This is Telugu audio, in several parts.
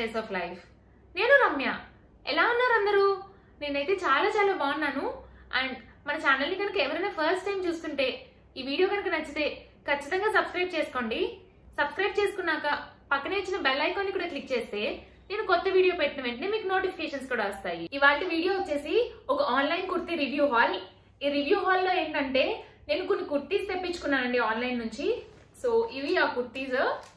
స్లైస్ ఆఫ్ లైఫ్ నేను రమ్య ఎలా ఉన్నారు అందరూ నేనైతే చాలా చాలా బాగున్నాను అండ్ మన ఛానల్ని కనుక ఎవరైనా ఫస్ట్ టైం చూస్తుంటే ఈ వీడియో కనుక నచ్చితే ఖచ్చితంగా సబ్స్క్రైబ్ చేసుకోండి సబ్స్క్రైబ్ చేసుకున్నాక పక్కనే ఇచ్చిన బెల్ ఐకాన్ కూడా క్లిక్ చేస్తే నేను కొత్త వీడియో పెట్టిన వెంటనే మీకు నోటిఫికేషన్స్ కూడా వస్తాయి ఇవాళ వీడియో వచ్చేసి ఒక ఆన్లైన్ కుర్తీ రివ్యూ హాల్ ఈ రివ్యూ హాల్ లో ఏంటంటే నేను కొన్ని కుర్తీస్ తెప్పించుకున్నానండి ఆన్లైన్ నుంచి సో ఇవి ఆ కుర్తీస్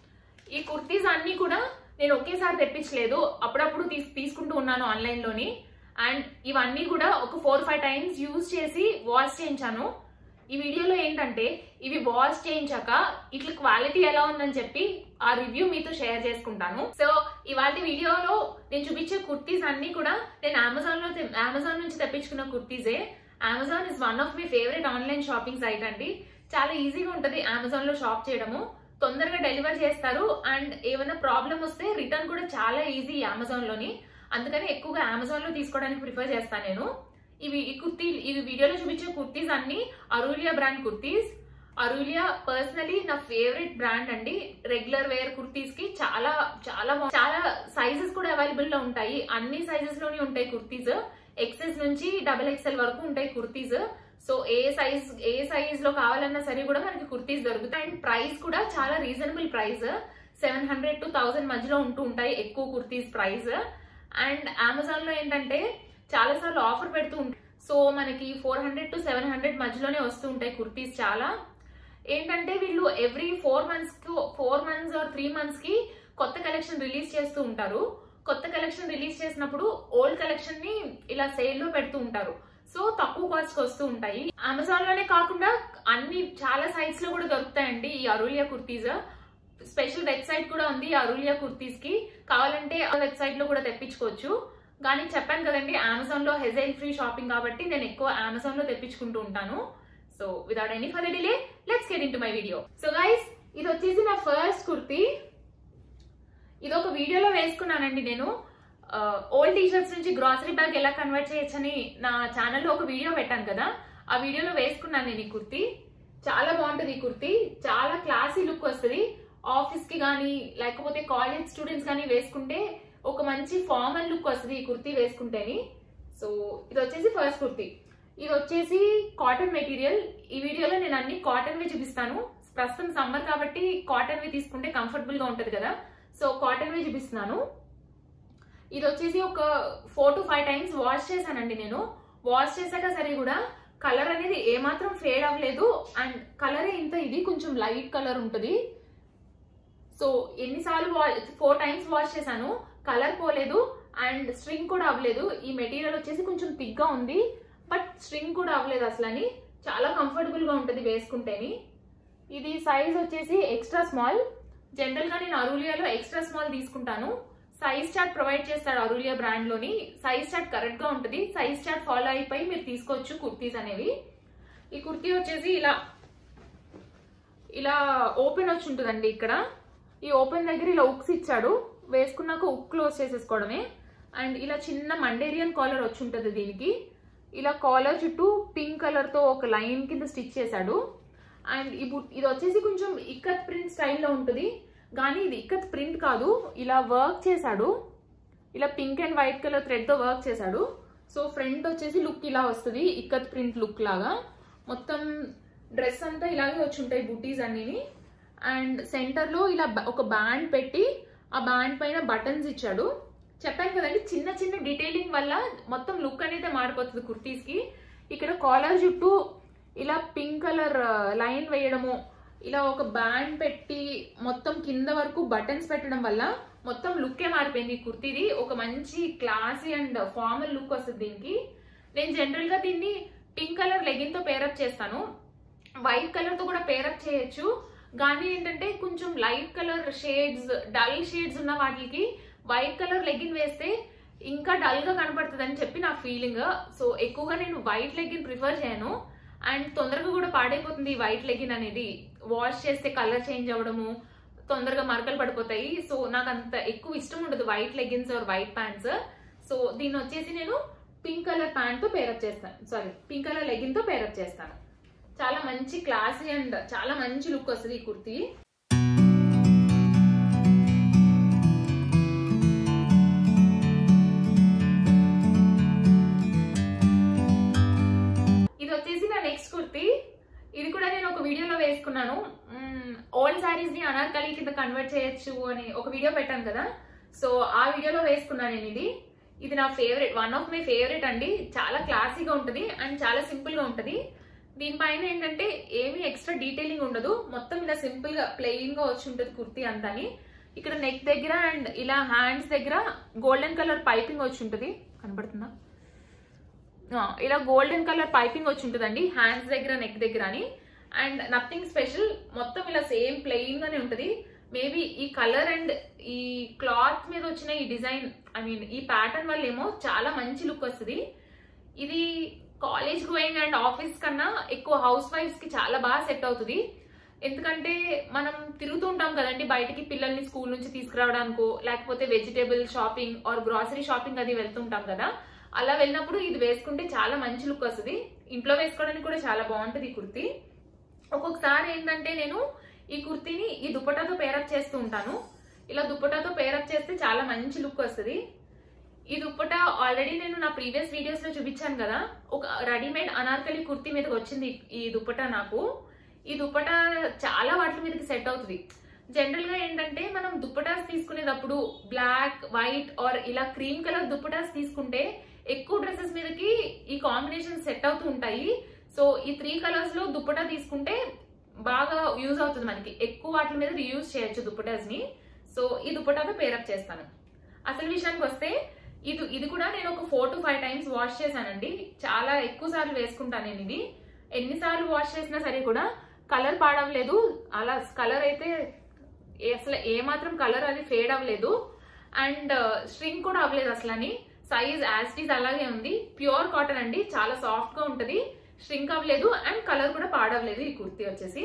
ఈ కుర్తీస్ అన్ని కూడా నేను ఒకేసారి తెప్పించలేదు అప్పుడప్పుడు తీసు తీసుకుంటూ ఉన్నాను ఆన్లైన్ లోని అండ్ ఇవన్నీ కూడా ఒక ఫోర్ ఫైవ్ టైమ్స్ యూజ్ చేసి వాష్ చేయించాను ఈ వీడియోలో ఏంటంటే ఇవి వాష్ చేయించాక ఇట్లా క్వాలిటీ ఎలా ఉందని చెప్పి ఆ రివ్యూ మీతో షేర్ చేసుకుంటాను సో ఇవాళ వీడియోలో నేను చూపించే కుర్తీస్ అన్ని కూడా నేను అమెజాన్ లో అమెజాన్ నుంచి తెప్పించుకున్న కుర్తీసే Amazon is one of my favourite online shopping site అండి చాలా ఈజీగా ఉంటుంది అమెజాన్ లో షాప్ చేయడము తొందరగా డెలివర్ చేస్తారు అండ్ ఏమైనా ప్రాబ్లం వస్తే రిటర్న్ కూడా చాలా ఈజీ అమెజాన్ లోని అందుకని ఎక్కువగా అమెజాన్ లో తీసుకోవడానికి ప్రిఫర్ చేస్తాను నేను ఇవి ఈ కుర్తీ ఈ వీడియోలో చూపించే కుర్తీస్ అన్ని అరూలియా బ్రాండ్ కుర్తీస్ అరూలియా పర్సనలీ నా ఫేవరెట్ బ్రాండ్ అండి రెగ్యులర్ వేర్ కుర్తీస్ కి చాలా చాలా బా- చాలా సైజెస్ కూడా అవైలబుల్ లో ఉంటాయి అన్ని సైజెస్ లోనే ఉంటాయి కుర్తీస్ ఎక్సెస్ నుంచి డబల్ ఎక్స్ఎల్ వరకు ఉంటాయి కుర్తీస్ సో ఏ సైజ్ ఏ సైజ్ లో కావాలన్నా సరే కూడా మనకి కుర్తీస్ దొరుకుతాయి అండ్ ప్రైస్ కూడా చాలా reasonable price seven hundred to thousand మధ్యలో ఉంటూ ఉంటాయి ఎక్కువ కుర్తీస్ ప్రైస్ అండ్ అమెజాన్ లో ఏంటంటే చాలా సార్లు ఆఫర్ పెడుతూ ఉంటాయి సో మనకి four hundred to seven hundred మధ్యలోనే వస్తూ ఉంటాయి కుర్తీస్ చాలా ఏంటంటే వీళ్ళు ఎవ్రీ ఫోర్ మంత్స్ కి four months or three months కి కొత్త కలెక్షన్ రిలీజ్ చేస్తూ ఉంటారు కొత్త కలెక్షన్ రిలీజ్ చేసినప్పుడు ఓల్డ్ కలెక్షన్ ని ఇలా సేల్ లో పెడుతూ ఉంటారు సో తక్కువ కాస్ట్ కి వస్తూ ఉంటాయి అమెజాన్ లోనే కాకుండా అన్ని చాలా సైట్స్ లో కూడా దొరుకుతాయండి ఈ అరూలియా కుర్తీస్ స్పెషల్ వెబ్సైట్ కూడా ఉంది ఈ అరూలియా కుర్తీస్ కి కావాలంటే ఆ వెబ్సైట్ లో కూడా తెప్పించుకోవచ్చు కానీ చెప్పాను కదండి అమెజాన్ లో హెజైల్ ఫ్రీ షాపింగ్ కాబట్టి నేను ఎక్కువ అమెజాన్ లో తెప్పించుకుంటూ ఉంటాను so without any for delay let's get into my video so guys ఇది వచ్చేసి నా ఫస్ట్ కుర్తీ ఇది ఒక వీడియోలో వేసుకున్నానండి నేను ఓల్డ్ టీషర్ట్స్ నుంచి గ్రాసరీ బ్యాగ్ ఎలా కన్వర్ట్ చేయొచ్చని నా ఛానల్లో ఒక వీడియో పెట్టాను కదా ఆ వీడియోలో వేసుకున్నాను నేను ఈ కుర్తీ చాలా బాగుంటుంది ఈ కుర్తీ చాలా క్లాసీ లుక్ వస్తుంది ఆఫీస్ కి కానీ లేకపోతే కాలేజ్ స్టూడెంట్స్ కానీ వేసుకుంటే ఒక మంచి ఫార్మల్ లుక్ వస్తుంది ఈ కుర్తీ వేసుకుంటేని సో ఇది వచ్చేసి ఫస్ట్ కుర్తీ ఇది వచ్చేసి కాటన్ మెటీరియల్ ఈ వీడియోలో నేను అన్ని కాటన్ వి చూపిస్తాను ప్రస్తుతం సమ్మర్ కాబట్టి కాటన్ వి తీసుకుంటే కంఫర్టబుల్ గా ఉంటది కదా సో కాటన్ వి చూపిస్తున్నాను ఇది వచ్చేసి ఒక four to five times wash చేశానండి నేను వాష్ చేశాక సరే కూడా కలర్ అనేది ఏమాత్రం ఫేడ్ అవ్వలేదు అండ్ కలరే ఇంత ఇది కొంచెం లైట్ కలర్ ఉంటుంది సో ఎన్నిసార్లు ఫోర్ టైమ్స్ వాష్ చేశాను కలర్ పోలేదు అండ్ స్ట్రింగ్ కూడా అవ్వలేదు ఈ మెటీరియల్ వచ్చేసి కొంచెం థిక్గా ఉంది బట్ స్ట్రింగ్ కూడా అవ్వలేదు అసలని చాలా కంఫర్టబుల్ గా ఉంటుంది వేసుకుంటేని ఇది సైజ్ వచ్చేసి ఎక్స్ట్రా స్మాల్ జనరల్ గా నేను అరూలియాలో ఎక్స్ట్రా స్మాల్ తీసుకుంటాను సైజ్ చార్ట్ ప్రొవైడ్ చేస్తారు అరూలియా బ్రాండ్ లోని సైజ్ చార్ట్ కరెక్ట్ గా ఉంటుంది సైజ్ చార్ట్ ఫాలో అయిపోయి మీరు తీసుకోవచ్చు కుర్తీస్ అనేవి ఈ కుర్తీ వచ్చేసి ఇలా ఇలా ఓపెన్ వచ్చి ఉంటుందండి ఇక్కడ ఈ ఓపెన్ దగ్గర ఇలా ఉక్స్ ఇచ్చాడు వేసుకున్నాక ఉక్ క్లోజ్ చేసేసుకోవడమే అండ్ ఇలా చిన్న మండేరియన్ కాలర్ వచ్చి ఉంటుంది దీనికి ఇలా కాలర్ చుట్టూ పింక్ కలర్ తో ఒక లైన్ కింద స్టిచ్ చేశాడు అండ్ ఇప్పుడు ఇది వచ్చేసి కొంచెం ఇక్కత్ ప్రింట్ స్టైల్లో ఉంటుంది కానీ ఇది ఇక్కత్ ప్రింట్ కాదు ఇలా వర్క్ చేశాడు ఇలా pink and white colour thread తో వర్క్ చేశాడు సో ఫ్రంట్ వచ్చేసి లుక్ ఇలా వస్తుంది ఇక్కత్ ప్రింట్ లుక్ లాగా మొత్తం డ్రెస్ అంతా ఇలాగే వచ్చి ఉంటాయి బుటీస్ అన్నిని అండ్ సెంటర్ లో ఇలా బ- ఒక బ్యాండ్ పెట్టి ఆ బ్యాండ్ పైన బటన్స్ ఇచ్చాడు చెప్పాను కదండి చిన్న చిన్న డీటెయిలింగ్ వల్ల మొత్తం లుక్ అనేది మారిపోతుంది కుర్తీస్ కి ఇక్కడ కాలర్ చుట్టూ ఇలా పింక్ కలర్ లైన్ వేయడము ఇలా ఒక బ్యాండ్ పెట్టి మొత్తం కింద వరకు బటన్స్ పెట్టడం వల్ల మొత్తం లుక్కే మారిపోయింది ఈ కుర్తీది ఒక మంచి క్లాసీ అండ్ ఫార్మల్ లుక్ వస్తుంది దీనికి నేను జనరల్ గా దీన్ని పింక్ కలర్ లెగిన్ తో పేరప్ చేస్తాను వైట్ కలర్ తో కూడా పేరప్ చేయొచ్చు కానీ ఏంటంటే కొంచెం light colour shades dull shades ఉన్న వాటికి వైట్ కలర్ లెగిన్ వేస్తే ఇంకా డల్ గా కనపడుతుంది అని చెప్పి నా ఫీలింగ్ సో ఎక్కువగా నేను వైట్ లెగిన్ ప్రిఫర్ చేయను అండ్ తొందరగా కూడా పాడైపోతుంది ఈ వైట్ లెగిన్ అనేది వాష్ చేస్తే కలర్ చేంజ్ అవ్వడము తొందరగా మరకలు పడిపోతాయి సో నాకు అంత ఎక్కువ ఇష్టం ఉండదు white leggings or white pants so దీన్ని వచ్చేసి నేను పింక్ కలర్ ప్యాంట్ తో పేరప్ చేస్తాను సారీ పింక్ కలర్ లెగిన్ తో పేరప్ చేస్తాను చాలా మంచి క్లాసీ అండ్ చాలా మంచి లుక్ వస్తుంది ఈ కుర్తీ శారీస్ ని అనార్కలి కింద కన్వర్ట్ చేయొచ్చు అని ఒక వీడియో పెట్టాను కదా సో ఆ వీడియోలో వేసుకున్నాను నేను ఇది ఇది నా favourite one of my favourite అండి చాలా క్లాసీగా ఉంటుంది అండ్ చాలా సింపుల్ గా ఉంటుంది దీనిపైన ఏంటంటే ఏమీ ఎక్స్ట్రా డీటెయిలింగ్ ఉండదు మొత్తం ఇలా సింపుల్ గా ప్లెయిన్ గా వచ్చి ఉంటుంది కుర్తీ అంతాని ఇక్కడ నెక్ దగ్గర అండ్ ఇలా హ్యాండ్స్ దగ్గర గోల్డెన్ కలర్ పైపింగ్ వచ్చి ఉంటుంది కనబడుతుందా ఆ, ఇలా గోల్డెన్ కలర్ పైపింగ్ వచ్చి ఉంటుందండి హ్యాండ్స్ దగ్గర నెక్ దగ్గర అని అండ్ నథింగ్ స్పెషల్ మొత్తం ఇలా సేమ్ ప్లెయిన్ గానే ఉంటుంది మేబీ ఈ కలర్ అండ్ ఈ క్లాత్ మీద వచ్చిన ఈ డిజైన్ ఐ మీన్ ఈ ప్యాటర్న్ వల్ల ఏమో చాలా మంచి లుక్ వస్తుంది ఇది కాలేజ్ గోయింగ్ అండ్ ఆఫీస్ కన్నా ఎక్కువ హౌస్ వైఫ్స్ కి చాలా బాగా సెట్ అవుతుంది ఎందుకంటే మనం తిరుగుతూ ఉంటాం కదండి బయటికి పిల్లల్ని స్కూల్ నుంచి తీసుకురావడానికో లేకపోతే vegetable shopping or grocery shopping అది వెళ్తుంటాం కదా అలా వెళ్ళినప్పుడు ఇది వేసుకుంటే చాలా మంచి లుక్ వస్తుంది ఇంట్లో వేసుకోవడానికి కూడా చాలా బాగుంటుంది ఈ కుర్తీ ఒక్కొక్కసారి ఏంటంటే నేను ఈ కుర్తీని ఈ దుపటాతో పేరప్ చేస్తూ ఉంటాను ఇలా దుపటాతో పేరప్ చేస్తే చాలా మంచి లుక్ వస్తుంది ఈ దుప్పట ఆల్రెడీ నేను నా ప్రీవియస్ వీడియోస్ లో చూపించాను కదా ఒక రెడీమేడ్ అనార్కలి కుర్తీ మీదకి వచ్చింది ఈ దుప్పట నాకు ఈ దుప్పట చాలా వాటి మీదకి సెట్ అవుతుంది జనరల్ గా ఏంటంటే మనం దుప్పటాస్ తీసుకునేటప్పుడు బ్లాక్ వైట్ ఆర్ ఇలా క్రీమ్ కలర్ దుప్పటాస్ తీసుకుంటే ఎక్కువ డ్రెస్సెస్ మీదకి ఈ కాంబినేషన్ సెట్ అవుతూ ఉంటాయి సో ఈ త్రీ కలర్స్ లో దుప్పటా తీసుకుంటే బాగా యూజ్ అవుతుంది మనకి ఎక్కువ వాటి మీద యూజ్ చేయొచ్చు దుప్పటాస్ ని సో ఈ దుప్పటాతో పేరప్ చేస్తాను అసలు విషయానికి వస్తే ఇది ఇది కూడా నేను ఒక four to five times wash చేశానండి చాలా ఎక్కువ సార్లు వేసుకుంటాను నేను ఇది ఎన్నిసార్లు వాష్ చేసినా సరే కూడా కలర్ పాడవలేదు అలా కలర్ అయితే ఏ- అసలు ఏ మాత్రం కలర్ అది ఫేడ్ అవ్వలేదు అండ్ స్ట్రింగ్ కూడా అవ్వలేదు అసలు అని సైజ్ యాస్టీస్ అలాగే ఉంది ప్యూర్ కాటన్ అండి చాలా సాఫ్ట్ గా ఉంటది స్ట్రింక్ అవ్వలేదు అండ్ కలర్ కూడా పాడవలేదు ఈ కుర్తీ వచ్చేసి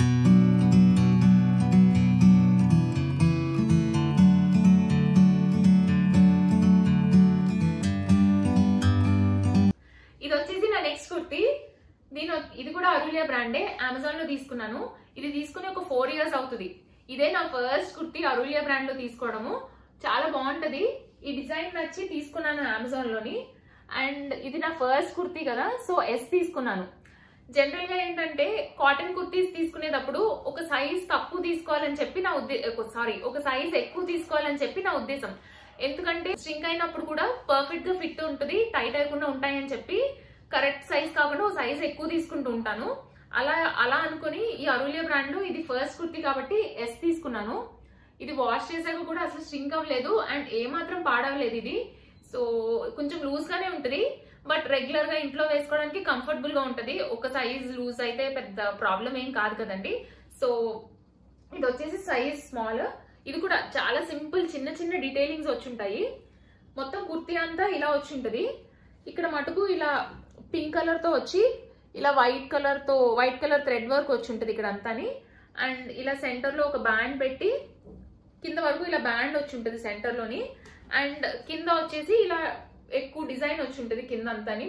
ఇది వచ్చేసి నా నెక్స్ట్ కుర్తీ దీని ఇది కూడా అరులియా బ్రాండే అమెజాన్ లో తీసుకున్నాను ఇది తీసుకుని ఒక ఫోర్ ఇయర్స్ అవుతుంది ఇదే నా ఫస్ట్ కుర్తీ అరులియా బ్రాండ్ లో తీసుకోవడము చాలా బాగుంటది ఈ డిజైన్ నచ్చి తీసుకున్నాను అమెజాన్ లోని అండ్ ఇది నా ఫస్ట్ కుర్తీ కదా సో ఎస్ తీసుకున్నాను జనరల్ గా ఏంటంటే కాటన్ కుర్తీస్ తీసుకునేటప్పుడు ఒక సైజ్ తక్కువ తీసుకోవాలని చెప్పి నా ఉద్దేశం సారీ ఒక సైజ్ ఎక్కువ తీసుకోవాలని చెప్పి నా ఉద్దేశం ఎందుకంటే స్ట్రింక్ అయినప్పుడు కూడా పర్ఫెక్ట్ గా ఫిట్ ఉంటుంది టైట్ అయ్యకుండా ఉంటాయని చెప్పి కరెక్ట్ సైజ్ కాకుండా ఒక సైజ్ ఎక్కువ తీసుకుంటూ ఉంటాను అలా అలా అనుకుని ఈ అరులియా బ్రాండ్ లో ఇది ఫస్ట్ కుర్తీ కాబట్టి ఎస్ తీసుకున్నాను ఇది వాష్ చేశాక కూడా అసలు స్ట్రింక్ అవ్వలేదు అండ్ ఏ మాత్రం పాడవలేదు ఇది సో కొంచెం లూజ్ గానే ఉంటది బట్ రెగ్యులర్ గా ఇంట్లో వేసుకోవడానికి కంఫర్టబుల్ గా ఉంటది ఒక సైజ్ లూజ్ అయితే పెద్ద ప్రాబ్లం ఏం కాదు కదండి సో ఇది వచ్చేసి సైజ్ స్మాల్ ఇది కూడా చాలా సింపుల్ చిన్న చిన్న డీటెయిలింగ్స్ వచ్చి ఉంటాయి మొత్తం కుర్తీ అంతా ఇలా వచ్చి ఉంటది ఇక్కడ మటుకు ఇలా పింక్ కలర్ తో వచ్చి ఇలా వైట్ కలర్ తో వైట్ కలర్ థ్రెడ్ వర్క్ వచ్చి ఉంటది ఇక్కడ అంతాని అండ్ ఇలా సెంటర్ లో ఒక బ్యాండ్ పెట్టి కింద వరకు ఇలా బ్యాండ్ వచ్చి ఉంటుంది సెంటర్ లోని అండ్ కింద వచ్చేసి ఇలా ఎక్కువ డిజైన్ వచ్చి ఉంటుంది కింద అంతాని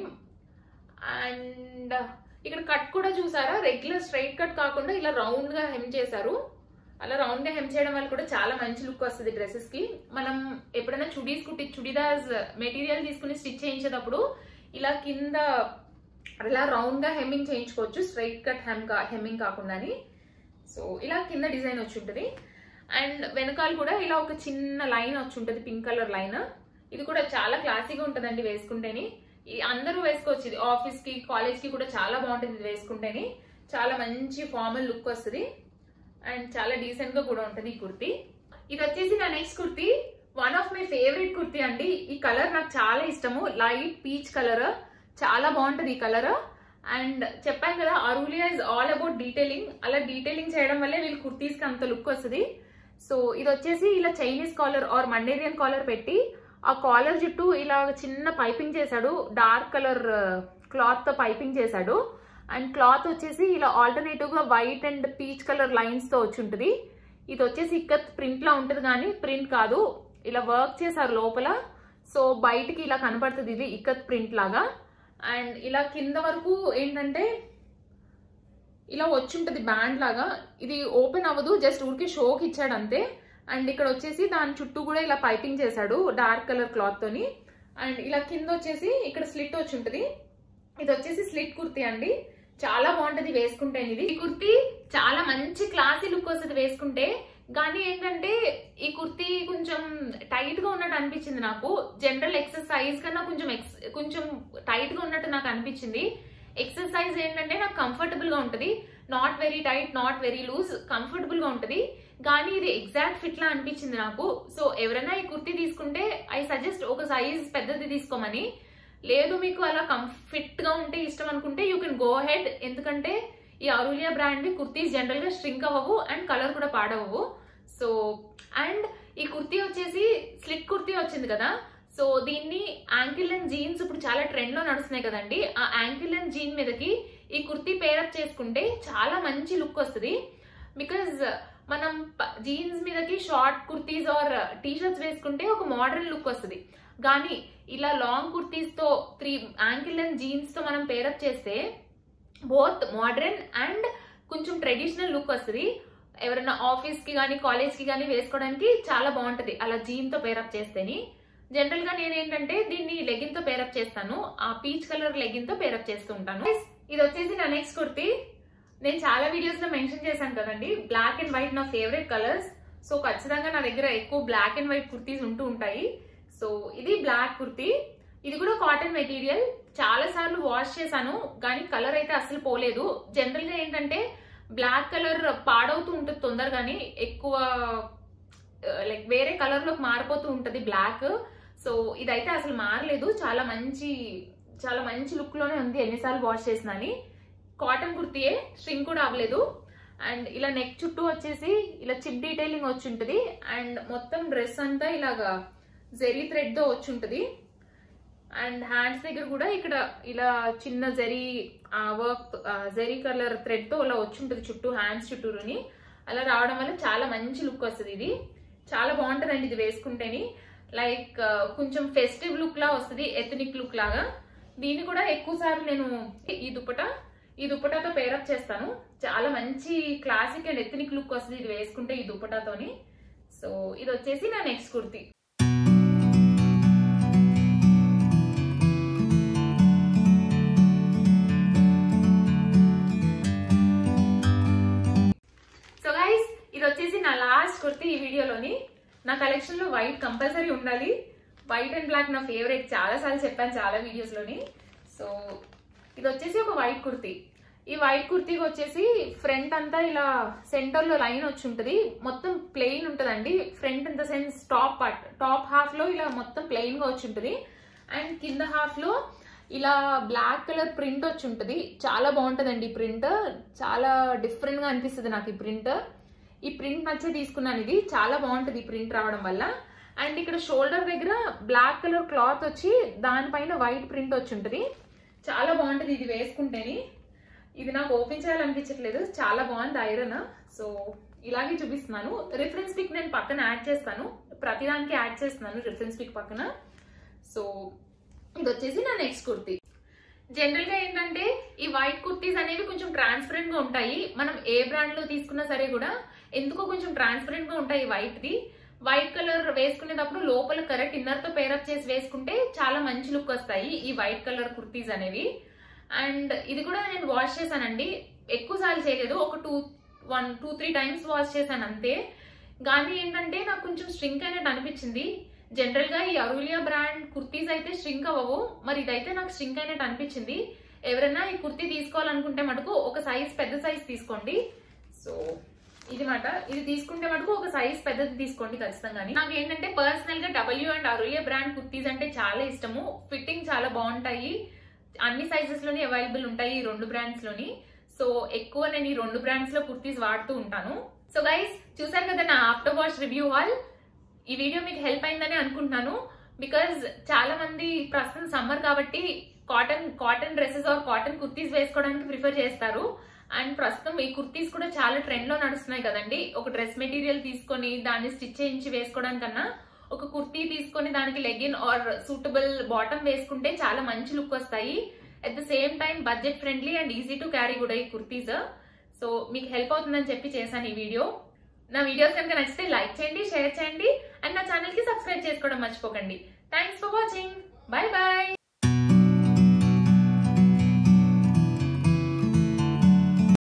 అండ్ ఇక్కడ కట్ కూడా చూసారా రెగ్యులర్ స్ట్రైట్ కట్ కాకుండా ఇలా రౌండ్ గా హెమ్ చేశారు అలా రౌండ్ గా హెమ్ చేయడం వల్ల కూడా చాలా మంచి లుక్ వస్తుంది డ్రెస్సెస్ కి మనం ఎప్పుడైనా చుడీస్ కుట్టి చుడీదార్స్ మెటీరియల్ తీసుకుని స్టిచ్ చేయించేటప్పుడు ఇలా కింద ఇలా రౌండ్ గా హెమ్మింగ్ చేయించుకోవచ్చు స్ట్రైట్ కట్ హెమ్ కా హెమ్మింగ్ కాకుండాని సో ఇలా కింద డిజైన్ వచ్చి ఉంటుంది అండ్ వెనకాల కూడా ఇలా ఒక చిన్న లైన్ వచ్చి ఉంటుంది పింక్ కలర్ లైన్ ఇది కూడా చాలా క్లాసీగా ఉంటుందండి వేసుకుంటేని ఈ అందరూ వేసుకోవచ్చు ఇది ఆఫీస్ కి కాలేజ్ కి కూడా చాలా బాగుంటుంది ఇది వేసుకుంటేని చాలా మంచి ఫార్మల్ లుక్ వస్తుంది అండ్ చాలా డీసెంట్ గా కూడా ఉంటుంది ఈ కుర్తీ ఇది వచ్చేసి నా next kurti one of my favourite kurti అండి ఈ కలర్ నాకు చాలా ఇష్టము లైట్ పీచ్ కలర్ చాలా బాగుంటది ఈ కలర్ అండ్ చెప్పాను కదా Aurelia is all about detailing అలా డీటెయిలింగ్ చేయడం వల్లే వీళ్ళు కుర్తీస్ కి అంత లుక్ వస్తుంది సో ఇది వచ్చేసి ఇలా Chinese collar or mandarin collar పెట్టి ఆ కాలర్ చుట్టూ ఇలా ఒక చిన్న పైపింగ్ చేశాడు డార్క్ కలర్ క్లాత్ తో పైపింగ్ చేశాడు అండ్ క్లాత్ వచ్చేసి ఇలా ఆల్టర్నేటివ్ గా white and peach colour lines తో వచ్చి ఉంటుంది ఇది వచ్చేసి ఇక్కత్ ప్రింట్ లా ఉంటుంది కానీ ప్రింట్ కాదు ఇలా వర్క్ చేశారు లోపల సో బయటికి ఇలా కనపడుతుంది ఇది ఇక్కత్ ప్రింట్ లాగా అండ్ ఇలా కింద వరకు ఏంటంటే ఇలా వచ్చి ఉంటుంది బ్యాండ్ లాగా ఇది ఓపెన్ అవ్వదు జస్ట్ ఊరికి షోకి ఇచ్చాడు అంతే అండ్ ఇక్కడ వచ్చేసి దాని చుట్టూ కూడా ఇలా పైపింగ్ చేశాడు డార్క్ కలర్ క్లాత్ తోని అండ్ ఇలా కింద వచ్చేసి ఇక్కడ స్లిట్ వచ్చి ఉంటుంది ఇది వచ్చేసి స్లిట్ కుర్తీ అండి చాలా బాగుంటది వేసుకుంటే ఇది ఈ కుర్తీ చాలా మంచి క్లాసీ లుక్ వస్తుంది వేసుకుంటే కానీ ఏంటంటే ఈ కుర్తీ కొంచెం టైట్ గా ఉన్నట్టు అనిపించింది నాకు జనరల్ ఎక్సర్సైజ్ కన్నా కొంచెం ఎక్స్ కొంచెం టైట్ గా ఉన్నట్టు నాకు అనిపించింది ఎక్సర్సైజ్ ఏంటంటే నాకు కంఫర్టబుల్ గా ఉంటది not very tight not very loose comfortable గా ఉంటది కానీ ఇది ఎగ్జాక్ట్ ఫిట్ లా అనిపించింది నాకు సో ఎవరైనా ఈ కుర్తీ తీసుకుంటే ఐ సజెస్ట్ ఒక సైజ్ పెద్దది తీసుకోమని లేదు మీకు అలా ఫిట్ గా ఉంటే ఇష్టం అనుకుంటే యూ కెన్ గో హెడ్ ఎందుకంటే ఈ అరులియా బ్రాండ్ కుర్తీస్ జనరల్ గా స్ట్రింక్ అవ్వవు అండ్ కలర్ కూడా పాడవవు సో అండ్ ఈ కుర్తీ వచ్చేసి స్లిట్ కుర్తీ వచ్చింది కదా సో దీన్ని యాంకిల్ అండ్ జీన్స్ ఇప్పుడు చాలా ట్రెండ్ లో నడుస్తున్నాయి కదండి ఆ యాంకిల్ అండ్ జీన్ మీదకి ఈ కుర్తీ పేరప్ చేసుకుంటే చాలా మంచి లుక్ వస్తుంది బికాజ్ మనం జీన్స్ మీదకి short kurtis or T shirts వేసుకుంటే ఒక మోడర్న్ లుక్ వస్తుంది కానీ ఇలా లాంగ్ కుర్తీస్ తో త్రీ యాంకిల్ అండ్ జీన్స్ తో మనం పేరప్ చేస్తే బోత్ మోడర్న్ అండ్ కొంచెం ట్రెడిషనల్ లుక్ వస్తుంది ఎవరైనా ఆఫీస్ కి కానీ కాలేజ్ కి కానీ వేసుకోవడానికి చాలా బాగుంటది అలా జీన్ తో పేరప్ చేస్తేని జనరల్ గా నేను ఏంటంటే దీన్ని లెగిన్ తో పేరప్ చేస్తాను ఆ పీచ్ కలర్ లెగిన్ తో పేరప్ చేస్తూ ఉంటాను ఇది వచ్చేసి నా నెక్స్ట్ కుర్తీ నేను చాలా వీడియోస్ లో మెన్షన్ చేశాను కదండి బ్లాక్ అండ్ వైట్ నా ఫేవరెట్ కలర్స్ సో ఖచ్చితంగా నా దగ్గర ఎక్కువ బ్లాక్ అండ్ వైట్ కుర్తీస్ ఉంటూ ఉంటాయి సో ఇది బ్లాక్ కుర్తీ ఇది కూడా కాటన్ మెటీరియల్ చాలా సార్లు వాష్ చేశాను కానీ కలర్ అయితే అసలు పోలేదు జనరల్ గా ఏంటంటే బ్లాక్ కలర్ పాడవుతూ ఉంటుంది తొందరగాని ఎక్కువ లైక్ వేరే కలర్ లోకి మారిపోతూ ఉంటది బ్లాక్ సో ఇదైతే అసలు మారలేదు చాలా మంచి చాలా మంచి లుక్ లోనే ఉంది ఎన్నిసార్లు వాష్ చేసినా అని కాటన్ కుర్తీయే స్ట్రింగ్ కూడా అవ్వలేదు అండ్ ఇలా నెక్ చుట్టూ వచ్చేసి ఇలా చిప్ డీటెయిలింగ్ వచ్చి ఉంటుంది అండ్ మొత్తం డ్రెస్ అంతా ఇలాగా జెరీ థ్రెడ్ తో వచ్చి ఉంటుంది అండ్ హ్యాండ్స్ దగ్గర కూడా ఇక్కడ ఇలా చిన్న zari work zari colour thread తో ఇలా వచ్చి ఉంటుంది చుట్టూ హ్యాండ్స్ చుట్టూరుని అలా రావడం వల్ల చాలా మంచి లుక్ వస్తుంది ఇది చాలా బాగుంటుందండి ఇది వేసుకుంటేని లైక్ కొంచెం ఫెస్టివ్ లుక్ లా వస్తుంది ఎథనిక్ లుక్ లాగా దీన్ని కూడా ఎక్కువ సార్లు నేను ఈ దుప్పట ఈ దుప్పటాతో పేరప్ చేస్తాను చాలా మంచి క్లాసిక్ అండ్ ఎథనిక్ లుక్ వస్తుంది ఇది వేసుకుంటే ఈ దుప్పటాతోని సో ఇది వచ్చేసి నా నెక్స్ట్ కుర్తీ సో గైస్ ఇది వచ్చేసి నా లాస్ట్ కుర్తీ ఈ వీడియోలోని నా కలెక్షన్ లో వైట్ కంపల్సరీ ఉండాలి వైట్ అండ్ బ్లాక్ నా ఫేవరెట్ చాలా సార్లు చెప్పాను చాలా వీడియోస్ లోని సో ఇది వచ్చేసి ఒక వైట్ కుర్తీ ఈ వైట్ కుర్తీకి వచ్చేసి ఫ్రంట్ అంతా ఇలా సెంటర్ లో లైన్ వచ్చి ఉంటది మొత్తం ప్లెయిన్ ఉంటదండి front in the sense top part top half లో ఇలా మొత్తం ప్లెయిన్ గా వచ్చి ఉంటది అండ్ కింద హాఫ్ లో ఇలా బ్లాక్ కలర్ ప్రింట్ వచ్చి ఉంటది చాలా బాగుంటదండి ఈ ప్రింట్ చాలా డిఫరెంట్ గా అనిపిస్తుంది నాకు ఈ ప్రింట్ ఈ ప్రింట్ నచ్చే తీసుకున్నాను ఇది చాలా బాగుంటది ఈ ప్రింట్ రావడం వల్ల అండ్ ఇక్కడ షోల్డర్ దగ్గర బ్లాక్ కలర్ క్లాత్ వచ్చి దానిపైన వైట్ ప్రింట్ వచ్చి ఉంటది చాలా బాగుంటది ఇది వేసుకుంటేని ఇది నాకు ఓపెన్ చేయాలనిపించట్లేదు చాలా బాగుంది ఐరన్ సో ఇలాగే చూపిస్తున్నాను రిఫరెన్స్ పిక్ నేను పక్కన యాడ్ చేస్తాను ప్రతిదానికి యాడ్ చేస్తున్నాను రిఫరెన్స్ పిక్ పక్కన సో ఇది వచ్చేసి నా నెక్స్ట్ కుర్తీ జనరల్ గా ఏంటంటే ఈ వైట్ కుర్తీస్ అనేవి కొంచెం ట్రాన్స్పరెంట్ గా ఉంటాయి మనం ఏ బ్రాండ్ లో తీసుకున్నా సరే కూడా ఎందుకో కొంచెం ట్రాన్స్పరెంట్ గా ఉంటాయి వైట్ ది వైట్ కలర్ వేసుకునేటప్పుడు లోపల కరెక్ట్ ఇన్నర్ తో పేరప్ చేసి వేసుకుంటే చాలా మంచి లుక్ వస్తాయి ఈ వైట్ కలర్ కుర్తీస్ అనేవి అండ్ ఇది కూడా నేను వాష్ చేశానండి ఎక్కువ సార్లు చేయలేదు ఒక two one two three times wash చేశాను అంతే కానీ ఏంటంటే నాకు కొంచెం స్ట్రింక్ అయినట్టు అనిపించింది జనరల్ గా ఈ అరులియా బ్రాండ్ కుర్తీస్ అయితే స్ట్రింక్ అవ్వవు మరి ఇదైతే నాకు స్ట్రింక్ అయినట్టు అనిపించింది ఎవరైనా ఈ కుర్తీ తీసుకోవాలనుకుంటే మటుకు ఒక సైజ్ పెద్ద సైజ్ తీసుకోండి సో ఇది మాట ఇది తీసుకుంటే మటుకు ఒక సైజ్ పెద్దది తీసుకోండి ఖచ్చితంగా నాకు ఏంటంటే పర్సనల్ గా W and Aurelia brand kurtis అంటే చాలా ఇష్టము ఫిట్టింగ్ చాలా బాగుంటాయి అన్ని సైజెస్ లోని అవైలబుల్ ఉంటాయి ఈ రెండు బ్రాండ్స్ లోని సో ఎక్కువ నేను ఈ రెండు బ్రాండ్స్ లో కుర్తీస్ వాడుతూ ఉంటాను సో గైస్ చూసారు కదా నా ఆఫ్టర్ వాష్ రివ్యూ హాల్ ఈ వీడియో మీకు హెల్ప్ అయిందని అనుకుంటున్నాను బికాజ్ చాలా మంది ప్రస్తుతం సమ్మర్ కాబట్టి cotton cotton dresses or cotton kurtis వేసుకోవడానికి ప్రిఫర్ చేస్తారు అండ్ ప్రస్తుతం ఈ కుర్తీస్ కూడా చాలా ట్రెండ్ లో నడుస్తున్నాయి కదండి ఒక డ్రెస్ మెటీరియల్ తీసుకొని దాన్ని స్టిచ్ చేయించి వేసుకోవడానికన్నా ఒక కుర్తీ తీసుకొని దానికి లెగిన్ ఆర్ సూటబుల్ బాటమ్ వేసుకుంటే చాలా మంచి లుక్ వస్తాయి at the same time budget friendly and easy to carry కూడా ఈ కుర్తీస్ సో మీకు హెల్ప్ అవుతుందని చెప్పి చేశాను ఈ వీడియో నా వీడియోస్ కనుక నచ్చితే లైక్ చేయండి షేర్ చేయండి అండ్ నా ఛానల్ కి సబ్స్క్రైబ్ చేసుకోవడం మర్చిపోకండి thanks for watching bye bye